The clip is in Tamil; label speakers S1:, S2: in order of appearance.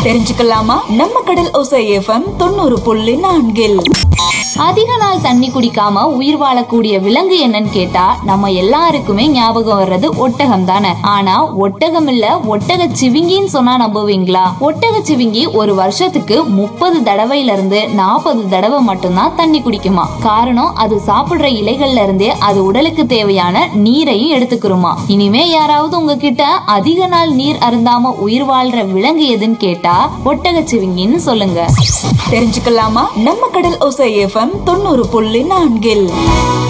S1: தெரிஞ்சுக்கலாமா நம்ம கடல் ஓசை எஃப்எம் தொண்ணூறு புள்ளி நான்கில்
S2: அதிக நாள் தண்ணி குடிக்காம உயிர் வாழக்கூடிய விலங்கு என்னன்னு கேட்டா நம்ம எல்லாருக்குமே ஞாபகம் வர்றது ஒட்டகம் தானே ஆனா ஒட்டகம் இல்ல ஒட்டக சிவிங்கின்னு சொன்னா நம்புவீங்களா ஒட்டக சிவிங்கி ஒரு வருஷத்துக்கு முப்பது தடவையில இருந்து நாற்பது தடவை மட்டும்தான் தண்ணி குடிக்குமா காரணம் அது சாப்பிடுற இலைகள்ல இருந்தே அது உடலுக்கு தேவையான நீரையும் எடுத்துக்கிறோமா இனிமே யாராவது உங்ககிட்ட அதிக நாள் நீர் அருந்தாம உயிர் வாழ்ற விலங்கு எதுன்னு கேட்டா ஒட்டக சிவிங்கின்னு சொல்லுங்க
S1: தெரிஞ்சுக்கலாமா நம்ம கடல் ஓசை எஃப்எம் தொண்ணூறு புள்ளி நான்கில்